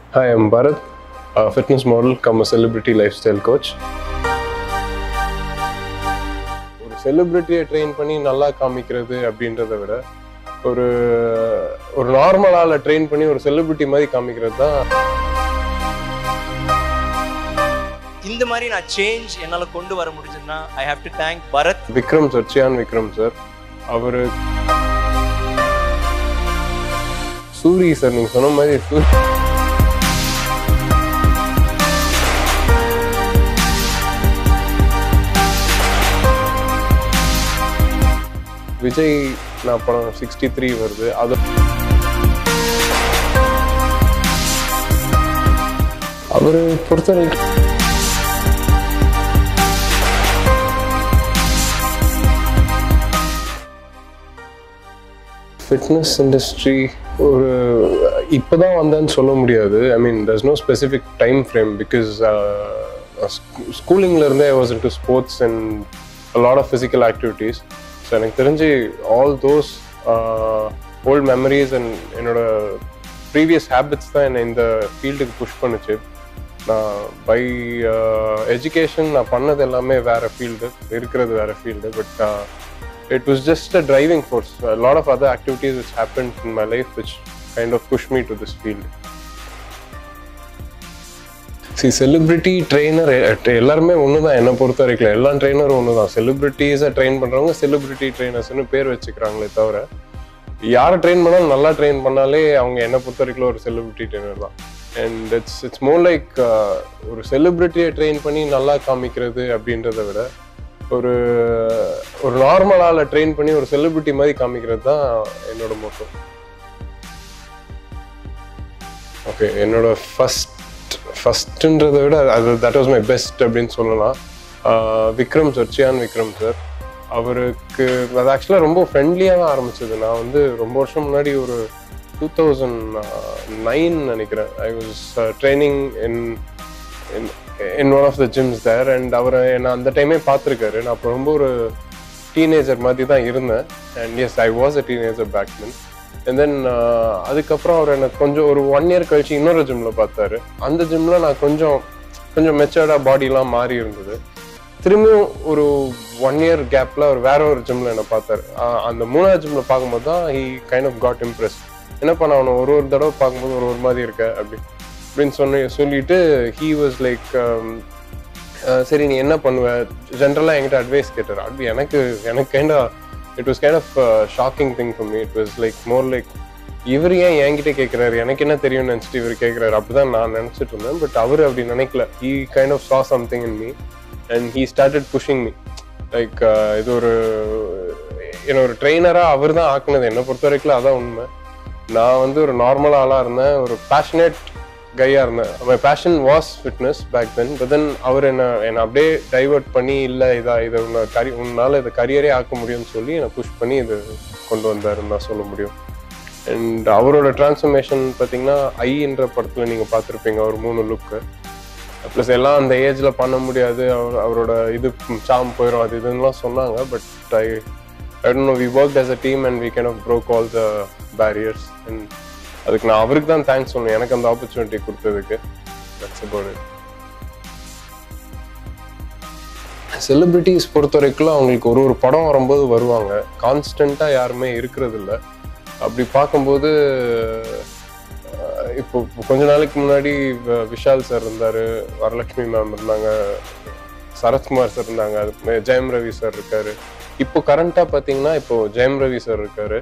Hi, I'm Bharat, a fitness model, come a celebrity lifestyle coach. ஒரு செலிபிரிட்டியை train பண்ணி நல்லா காமிக்கிறது அப்படின்றத விட ஒரு ஒரு நார்மல் ஆளை ட்ரெயின் பண்ணி ஒரு செலிபிரிட்டி மாதிரி காமிக்கிறது தான் இந்த மாதிரி நான் சேஞ்ச் என்னால் கொண்டு வர முடிஞ்சதுன்னா I have to thank Bharath Vikram sir Chiyaan Vikram sir அவர் சூரி சார் நீங்க சொன்ன மாதிரி சூரி விஜய் நான் படம் சிக்ஸ்டி த்ரீ வருது அது அவரு பொறுத்த வரைக்கும் ஃபிட்னஸ் இண்டஸ்ட்ரி ஒரு இப்போதான் வந்தேன்னு சொல்ல முடியாது I mean there's no specific time frame because ஸ்கூலிங்ல இருந்தே I was into sports and lot of physical activities so எனக்கு தெரிஞ்சு all those old memories and என்னோட ப்ரீவியஸ் ஹேபிட்ஸ் தான் என்னை இந்த ஃபீல்டுக்கு புஷ் பண்ணுச்சு நான் பை எஜுகேஷன் நான் பண்ணது எல்லாமே வேற ஃபீல்டு இருக்கிறது வேற field but it was just a driving force. A lot of other activities which happened in my life which kind of pushed me to this field. See celebrity trainer எல்லாருமே ஒன்று தான் என்னை பொறுத்த வரைக்கும் எல்லா ட்ரெயினரும் ஒன்று தான் செலிபிரிட்டிஸை ட்ரெயின் பண்ணுறவங்க செலிபிரிட்டி ட்ரெயினர்ஸ்னு பேர் வச்சுக்கிறாங்களே தவிர யாரை ட்ரெயின் பண்ணாலும் நல்லா ட்ரெயின் பண்ணாலே அவங்க என்னை பொறுத்த வரைக்கும் ஒரு செலிபிரிட்டி ட்ரெயினர் தான் and it's it's more like ஒரு செலிபிரிட்டியை ட்ரெயின் பண்ணி நல்லா காமிக்கிறது அப்படின்றத விட ஒரு ஒரு நார்மல் ஆளை ட்ரெயின் பண்ணி ஒரு செலிபிரிட்டி மாதிரி காமிக்கிறது தான் என்னோட மோட்டோ ஓகே என்னோட ஃபஸ்ட் ஃபஸ்ட்டுன்றதை விட அது தட் வாஸ் மை பெஸ்ட் அப்படின்னு சொல்லலாம் ஆஹ் விக்ரம் சார் சியான் விக்ரம் சார் அவருக்கு அது ஆக்சுவலாக ரொம்ப ஃப்ரெண்ட்லியாக தான் ஆரம்பிச்சது நான் வந்து ரொம்ப வருஷம் முன்னாடி ஒரு டூ தௌசண்ட் நைன் நினைக்கிறேன் I was training in in one of the gyms there and அவரை என்னை அந்த டைமே பார்த்துருக்காரு நான் அப்போ ரொம்ப ஒரு டீனேஜர் மாதிரி தான் இருந்தேன் and yes I was a teenager back then and then அதுக்கப்புறம் அவர் எனக்கு கொஞ்சம் ஒரு ஒன் இயர் கழிச்சு இன்னொரு ஜிம்மில் பார்த்தாரு அந்த ஜிம்மில் நான் கொஞ்சம் கொஞ்சம் மெச்சர்டாக பாடிலாம் மாறி இருந்தது திரும்பியும் ஒரு ஒன் இயர் கேப்பில் அவர் வேற ஒரு ஜிம்மில் என்னை பார்த்தாரு ஆஹ் அந்த மூணாவது ஜிம்மில் பார்க்கும்போது தான் he kind of got impress என்னப்பா நான் அவனை ஒரு ஒரு தடவை பார்க்கும்போது ஒரு ஒரு மாதிரி இருக்க அப்படி அப்படின்னு சொன்ன சொல்லிட்டு ஹீ வாஸ் லைக் சரி நீ என்ன பண்ணுவ ஜென்ரலாக என்கிட்ட அட்வைஸ் கேட்டார் அது எனக்கு எனக்கு kind it was kind of shocking thing for me it was like more like இவர் ஏன் என்கிட்ட கேட்குறாரு எனக்கு என்ன தெரியும்னு நினச்சிட்டு இவர் கேட்குறாரு அப்படிதான் நான் நினச்சிட்டு இருந்தேன் பட் அவர் அப்படி நினைக்கல he kind of saw something in me and he started pushing me like இது ஒரு என்ன ஒரு ட்ரெயினராக அவர் தான் ஆக்குனது என்னை பொறுத்த வரைக்கும் அதான் உண்மை நான் வந்து ஒரு நார்மல் ஆளாக இருந்தேன் ஒரு பேஷனேட் கையாக இருந்தேன் my passion was fitness back then but then அவர் என்ன என்னை அப்படியே டைவர்ட் பண்ணி இல்லை இதா இதை உன்னை கரி உன்னால் இதை கரியரே ஆக்க முடியும்னு சொல்லி என்னை புஷ் பண்ணி இது கொண்டு வந்தாருன்னு தான் சொல்ல முடியும் அண்ட் அவரோட டிரான்ஸ்ஃபர்மேஷன் பார்த்தீங்கன்னா ஐன்ற படத்தில் நீங்கள் பார்த்துருப்பீங்க ஒரு மூணு லுக்கு ப்ளஸ் எல்லாம் அந்த ஏஜில் பண்ண முடியாது அவர் அவரோட இது சாம் போயிடும் அது இதுன்னெலாம் சொன்னாங்க but I I don't know we work as a team and we can of broke all the barriers and அதுக்கு நான் அவருக்கு தான் தேங்க்ஸ் சொல்லணும் எனக்கு அந்த ஆப்பர்ச்சுனிட்டி கொடுத்ததுக்கு தட்ஸ் அபவுட் இட் செலிபிரிட்டிஸ் பொறுத்த வரைக்கும் அவங்களுக்கு ஒரு ஒரு படம் வரும்போது வருவாங்க கான்ஸ்டண்ட்டாக யாருமே இருக்கிறது இல்ல அப்படி பார்க்கும்போது அஹ், இப்போ இப்போ கொஞ்ச நாளைக்கு முன்னாடி வ- விஷால் சார் இருந்தார் வரலட்சுமி மேம் இருந்தாங்க சரத்குமார் சார் இருந்தாங்க அது ஜெயம் ரவி சார் இருக்காரு இப்போ கரண்டா பார்த்தீங்கன்னா இப்போ ஜெயம் ரவி சார் இருக்காரு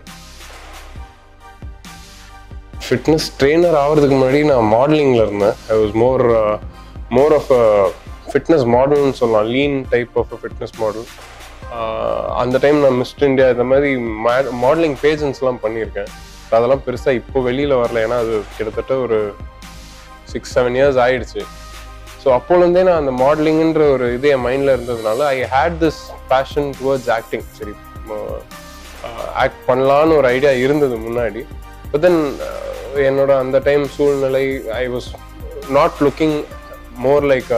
ஃபிட்னஸ் ட்ரெயினர் ஆகிறதுக்கு முன்னாடி நான் மாடலிங்கில் இருந்தேன் I was more more of a fitness மாடல்னு சொல்லலாம் lean type of a fitness model அந்த டைம் நான் மிஸ்ட் இந்தியா இந்த மாதிரி மாடலிங் பேஜன்ஸ்லாம் பண்ணியிருக்கேன் அதெல்லாம் பெருசாக இப்போ வெளியில் வரல ஏன்னா அது கிட்டத்தட்ட ஒரு சிக்ஸ் செவன் இயர்ஸ் ஆயிடுச்சு ஸோ அப்போலேருந்தே நான் அந்த மாடலிங்ன்ற ஒரு இது என் மைண்டில் இருந்ததுனால I had this passion towards acting சரி ஆக்ட் பண்ணலான்னு ஒரு ஐடியா இருந்தது முன்னாடி பட் தென் என்னோட அந்த டைம் சூழ்நிலை I was not looking more like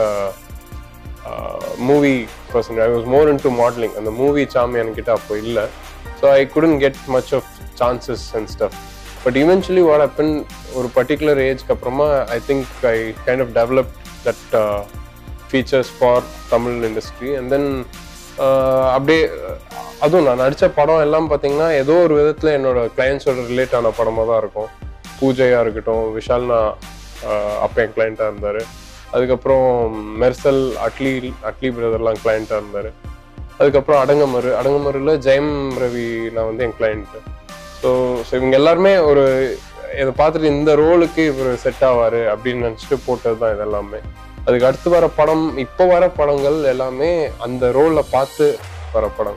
movie person I was more into modeling அந்த மூவி சாமி என்கிட்ட அப்போ இல்லை so I couldn't get much of chances and stuff but eventually what happen ஒரு particular ஏஜ்க்கு அப்புறமா I think I kind of develop that features for Tamil industry and then அப்படியே அதுவும் நான் நடித்த படம் எல்லாம் பார்த்தீங்கன்னா ஏதோ ஒரு விதத்தில் என்னோட கிளையன்ஸோட ரிலேட் ஆன படமாக தான் இருக்கும் பூஜையாக இருக்கட்டும் விஷால்னா அப்போ என் கிளைண்ட்டாக இருந்தார் அதுக்கப்புறம் மெர்சல் அட்லி அட்லி பிரதர்லாம் கிளைண்ட்டாக இருந்தார் அதுக்கப்புறம் அடங்கமரு அடங்கமருல ஜெயம் ரவி நான் வந்து என் கிளைண்ட்டு ஸோ ஸோ இவங்க எல்லாருமே ஒரு இதை பார்த்துட்டு இந்த ரோலுக்கு இவர் செட் ஆவார் அப்படின்னு நினச்சிட்டு போட்டது தான் இதெல்லாமே அதுக்கு அடுத்து வர படம் இப்போ வர படங்கள் எல்லாமே அந்த ரோலில் பார்த்து வர படம்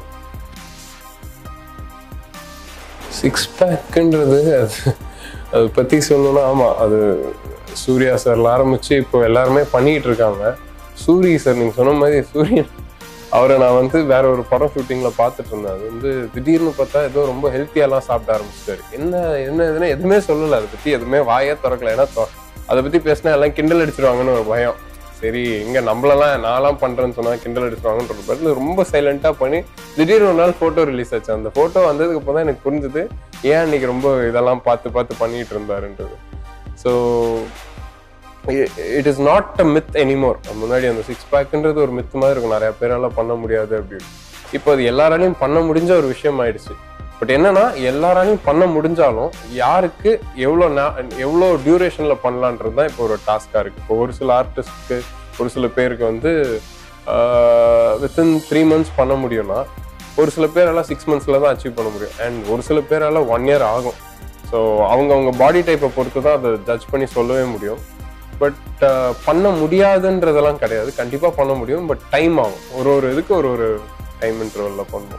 சிக்ஸ் பேக்குன்றது அது அதை பற்றி சொல்லணும்னா ஆமாம் அது சூர்யா சார்ல ஆரம்பிச்சு இப்போ எல்லாருமே பண்ணிட்டு இருக்காங்க சூரி சார் நீங்கள் சொன்ன மாதிரி சூரியன் அவரை நான் வந்து வேற ஒரு படம் ஷூட்டிங்ல பார்த்துட்டு இருந்தேன் அது வந்து திடீர்னு பார்த்தா ஏதோ ரொம்ப ஹெல்த்தியாலாம் சாப்பிட ஆரம்பிச்சிட்டாரு என்ன என்ன எதுனா எதுவுமே சொல்லல அதை பத்தி எதுவுமே வாயே திறக்கல ஏன்னா தொ- அதை பத்தி பேசினா எல்லாம் கிண்டல் அடிச்சிருவாங்கன்னு ஒரு பயம் சரி இங்க நம்மளெல்லாம் நான்லாம் பண்றேன்னு சொன்னா கிண்டல் அடிச்சிருவாங்கன்ற ஒரு பதில் ரொம்ப சைலண்டா பண்ணி திடீர்னு ஒரு நாள் போட்டோ ரிலீஸ் ஆச்சு அந்த போட்டோ வந்ததுக்கு அப்புறம் தான் எனக்கு புரிஞ்சுது ஏன் இன்னைக்கு ரொம்ப இதெல்லாம் பார்த்து பார்த்து பண்ணிட்டு இருந்தாருன்றது so it is not a myth anymore முன்னாடி அந்த சிக்ஸ் பேக்ன்றது ஒரு மித் மாதிரி இருக்கும் நிறைய பேரால பண்ண முடியாது அப்படின்னு இப்போ அது எல்லாராலையும் பண்ண முடிஞ்ச ஒரு விஷயம் ஆயிடுச்சு பட் என்னன்னா எல்லாராலையும் பண்ண முடிஞ்சாலும் யாருக்கு எவ்வளோ எவ்வளோ டியூரேஷன்ல பண்ணலான்றது தான் இப்போ ஒரு டாஸ்கா இருக்கு இப்போ ஒரு சில ஆர்டிஸ்ட்க்கு ஒரு சில பேருக்கு வந்து வித்தின் த்ரீ மந்த்ஸ் பண்ண முடியும்னா ஒரு சில பேரால சிக்ஸ் மந்த்ஸ்ல தான் அச்சீவ் பண்ண முடியும் அண்ட் ஒரு சில பேரால ஒன் இயர் ஆகும் ஸோ அவங்க அவங்க பாடி டைப்பை பொறுத்து தான் அதை ஜட்ஜ் பண்ணி சொல்லவே முடியும் பட் பண்ண முடியாதுன்றதெல்லாம் கிடையாது கண்டிப்பா பண்ண முடியும் பட் டைம் ஆகும் ஒரு ஒரு இதுக்கு ஒரு ஒரு டைம் இன்டர்வல்ல பண்ணணும்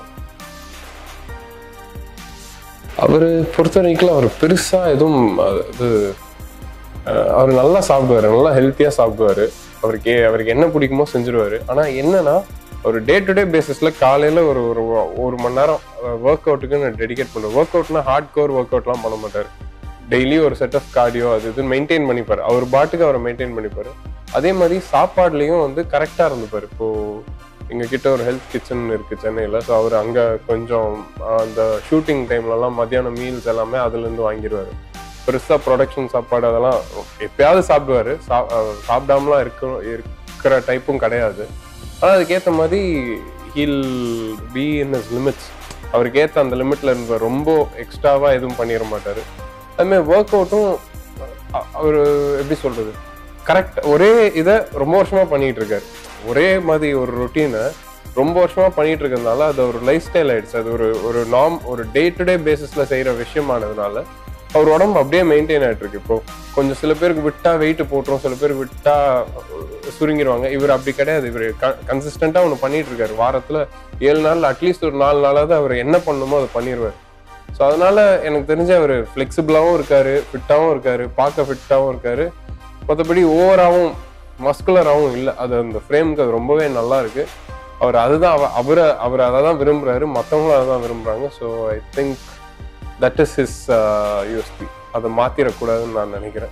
அவரு பொறுத்த வரைக்கும் அவர் பெருசா எதுவும் அது- இது அஹ், அவர் நல்லா சாப்பிடுவாரு நல்லா ஹெல்த்தியா சாப்பிடுவாரு அவருக்கு ஏ- அவருக்கு என்ன பிடிக்குமோ செஞ்சிருவாரு ஆனா என்னன்னா ஒரு டே டு டே பேசிஸ்ல காலையில ஒரு ஒரு ஒரு மணி நேரம் ஒர்க் அவுட்டுக்கு டெடிகேட் பண்ணுவேன் ஒர்க் அவுட்னா ஹார்ட் கோர் ஒர்க் அவுட்லாம் பண்ண மாட்டாரு டெய்லி ஒரு செட் ஆஃப் கார்டியோ அது இது மெயின்டைன் பண்ணிப்பாரு அவர் பாட்டுக்கு அவரை மெயின்டைன் பண்ணிப்பாரு அதே மாதிரி சாப்பாடுலயும் வந்து கரெக்டா இருந்துப்பாரு இப்போ எங்க கிட்ட ஒரு ஹெல்த் கிச்சன் இருக்கு சென்னையில ஸோ அவர் அங்க கொஞ்சம் ஆஹ், அந்த ஷூட்டிங் டைம்லலாம் மத்தியானம் மீல்ஸ் எல்லாமே அதுல இருந்து வாங்கிடுவாரு பெருசா ப்ரொடக்ஷன் சாப்பாடு அதெல்லாம் எப்பயாவது சாப்பிடுவாரு சா- ஆஹ், சாப்பிடாமலாம் இருக்க இருக்கிற டைப்பும் கிடையாது ஆனா அதுக்கேற்ற மாதிரி he'll be in his limits அவருக்கு ஏற்ற அந்த லிமிட்ல இருந்த ரொம்ப எக்ஸ்ட்ராவா எதுவும் பண்ணிட மாட்டாரு அதுமாதிரி ஒர்க் அவுட்டும் அவர் எப்படி சொல்றது கரெக்ட் ஒரே இதை ரொம்ப வருஷமா பண்ணிட்டு இருக்காரு ஒரே மாதிரி ஒரு ரொட்டீனை ரொம்ப வருஷமா பண்ணிட்டு இருக்கிறதுனால அது ஒரு லைஃப் ஸ்டைல் ஆயிடுச்சு அது ஒரு ஒரு நாம் ஒரு டே டு டே பேசிஸ்ல செய்யற விஷயமானதுனால அவர் உடம்பு அப்படியே மெயின்டைன் ஆயிட்டு இருக்கு இப்போ கொஞ்சம் சில பேருக்கு விட்டா வெயிட் போட்டுரும் சில பேருக்கு விட்டா சுருங்கிடுவாங்க இவர் அப்படி கிடையாது இவர் கன்சிஸ்டண்டா ஒன்று பண்ணிட்டு இருக்காரு வாரத்துல ஏழு நாள் அட்லீஸ்ட் ஒரு நாலு நாளாவது அவர் என்ன பண்ணணுமோ அதை பண்ணிடுவார் ஸோ அதனால எனக்கு தெரிஞ்ச அவர் ஃப்ளெக்சிபிளாகவும் இருக்காரு ஃபிட்டாகவும் இருக்காரு பார்க்க ஃபிட்டாகவும் இருக்காரு மற்றபடி ஓவராகவும் மஸ்குலராகவும் இல்லை அது அந்த ஃப்ரேமுக்கு அது ரொம்பவே நல்லா இருக்கு அவர் அதுதான் அவ- அவரை அவர் அதை தான் விரும்புறாரு மற்றவங்களும் அதை தான் விரும்புறாங்க so I think that is his USP அதை மாத்திரக்கூடாதுன்னு நான் நினைக்கிறேன்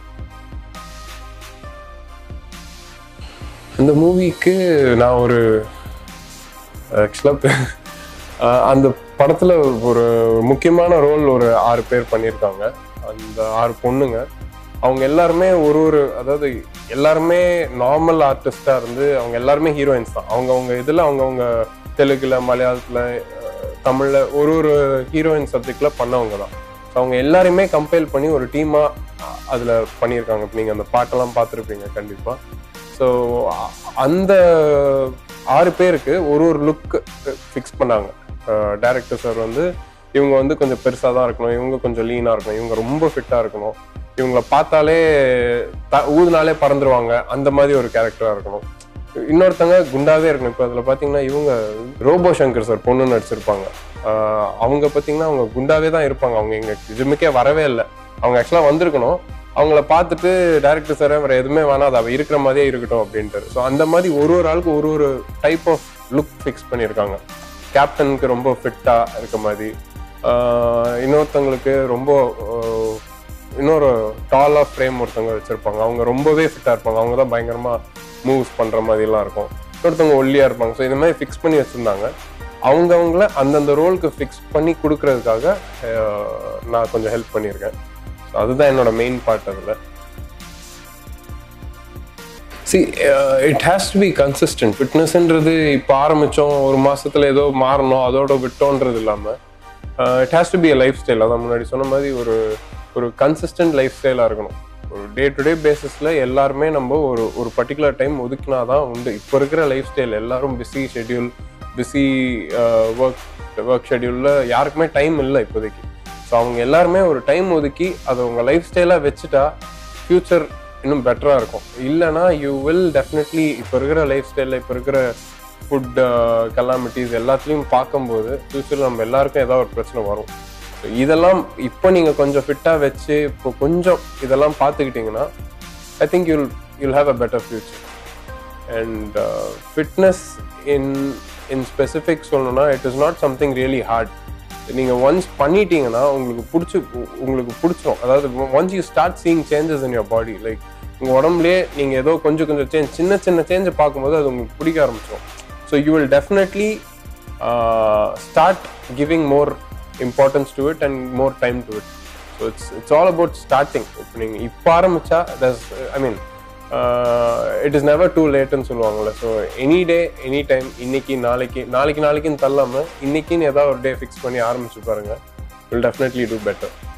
இந்த மூவிக்கு நான் ஒரு ஆக்சுவலாக அந்த படத்துல ஒரு முக்கியமான ரோல் ஒரு ஆறு பேர் பண்ணியிருக்காங்க அந்த ஆறு பொண்ணுங்க அவங்க எல்லாருமே ஒரு ஒரு அதாவது எல்லாருமே நார்மல் ஆர்டிஸ்டா இருந்து அவங்க எல்லாருமே ஹீரோயின்ஸ் தான் அவங்க அவங்க இதுல அவங்க அவங்க தெலுங்குல மலையாளத்துல அஹ், தமிழ்ல ஒரு ஒரு ஹீரோயின் சப்ஜெக்ட்ல பண்ணவங்க தான் So அவங்க எல்லாரையுமே கம்பைல் பண்ணி ஒரு டீமா அதுல பண்ணியிருக்காங்க இப்ப நீங்க அந்த பாட்டெல்லாம் பார்த்துருப்பீங்க கண்டிப்பா ஸோ அந்த ஆறு பேருக்கு ஒரு ஒரு லுக் ஃபிக்ஸ் பண்ணாங்க டேரக்டர் சார் வந்து இவங்க வந்து கொஞ்சம் பெருசாக தான் இருக்கணும் இவங்க கொஞ்சம் லீனாக இருக்கணும் இவங்க ரொம்ப ஃபிட்டாக இருக்கணும் இவங்கள பார்த்தாலே த ஊதுனாலே பறந்துருவாங்க அந்த மாதிரி ஒரு கேரக்டராக இருக்கணும் இன்னொருத்தங்க குண்டாவே இருக்கணும் இப்போ அதில் பார்த்தீங்கன்னா இவங்க ரோபோ சங்கர் சார் பொண்ணு நடிச்சிருப்பாங்க ஆஹ் அவங்க பார்த்தீங்கன்னா அவங்க குண்டாவே தான் இருப்பாங்க அவங்க எங்க ஜிம்முக்கே வரவே இல்லை அவங்க ஆக்சுவலாக வந்திருக்கணும் அவங்கள பார்த்துட்டு டேரக்டர் சார் வேற எதுவுமே வேணாம் அது அவ இருக்கிற மாதிரியே இருக்கட்டும் அப்படின்ட்டு ஸோ அந்த மாதிரி ஒரு ஒரு ஆளுக்கு ஒரு ஒரு டைப் ஆஃப் லுக் ஃபிக்ஸ் பண்ணியிருக்காங்க கேப்டனுக்கு ரொம்ப ஃபிட்டாக இருக்க மாதிரி ஆஹ் இன்னொருத்தங்களுக்கு ரொம்ப ஆஹ் இன்னொரு டால் ஆஃப் ஃப்ரேம் ஒருத்தவங்க வச்சிருப்பாங்க அவங்க ரொம்பவே ஃபிட்டாக இருப்பாங்க அவங்க தான் பயங்கரமாக மூவ்ஸ் பண்ணுற மாதிரிலாம் இருக்கும் இன்னொருத்தவங்க ஒல்லியாக இருப்பாங்க ஸோ இந்த மாதிரி ஃபிக்ஸ் பண்ணி வச்சுருந்தாங்க அவங்கவுங்கள அந்தந்த ரோலுக்கு ஃபிக்ஸ் பண்ணி கொடுக்கறதுக்காக அஹ், நான் கொஞ்சம் ஹெல்ப் பண்ணியிருக்கேன் So அதுதான் என்னோட மெயின் பார்ட் அதில் see it has to be consistent ஃபிட்னஸ்ன்றது இப்போ ஆரம்பித்தோம் ஒரு மாசத்துல ஏதோ மாறணும் அதோட விட்டோன்றது இல்லாமல் it has to be a lifestyle அதான் முன்னாடி சொன்ன மாதிரி ஒரு ஒரு கன்சிஸ்டன்ட் லைஃப் ஸ்டைலாக இருக்கணும் ஒரு டே டு டே பேசிஸில் எல்லாருமே நம்ம ஒரு ஒரு பர்டிகுலர் டைம் ஒதுக்கினா தான் உண்டு இப்போ இருக்கிற லைஃப் ஸ்டைல் எல்லாரும் busy schedule busy work work ஷெட்யூலில் யாருக்குமே டைம் இல்லை இப்போதைக்கு ஸோ அவங்க எல்லாருமே ஒரு டைம் ஒதுக்கி அதை உங்கள் லைஃப் ஸ்டைலாக வச்சுட்டா ஃப்யூச்சர் இன்னும் பெட்டராக இருக்கும் இல்லைனா யூ வில் டெஃபினெட்லி இப்போ இருக்கிற லைஃப் ஸ்டைலில் இப்போ இருக்கிற ஃபுட் கலாமிட்டிஸ் எல்லாத்துலேயும் பார்க்கும்போது ஃப்யூச்சரில் நம்ம எல்லாருக்கும் ஏதாவது ஒரு பிரச்சனை வரும் ஸோ இதெல்லாம் இப்போ நீங்கள் கொஞ்சம் ஃபிட்டாக வச்சு இப்போ கொஞ்சம் இதெல்லாம் பார்த்துக்கிட்டிங்கன்னா I think you'll you'll have a better future and fitness in in specific சொல்லணும்னா it is not something really hard நீங்கள் ஒன்ஸ் பண்ணிட்டீங்கன்னா உங்களுக்கு பிடிச்சி உங்களுக்கு பிடிச்சிரும் அதாவது once you start seeing changes in your body like உங்கள் உடம்புலேயே நீங்கள் ஏதோ கொஞ்சம் கொஞ்சம் சேஞ்ச் சின்ன சின்ன சேஞ்சை பார்க்கும்போது அது உங்களுக்கு பிடிக்க ஆரம்பிச்சிடும் so you will definitely start giving more importance to it and more time to it so it's it's all about starting இப்போ நீங்கள் இப்போ ஆரம்பிச்சா thus I mean it is never too லேட்னு சொல்லுவாங்கல்ல so any day any time இன்னைக்கு நாளைக்கு நாளைக்கு நாளைக்குன்னு தள்ளாமல் இன்னைக்குன்னு ஏதாவது ஒரு டே ஃபிக்ஸ் பண்ணி ஆரம்பிச்சு பாருங்க வில் டெஃபினெட்லி டூ பெட்டர்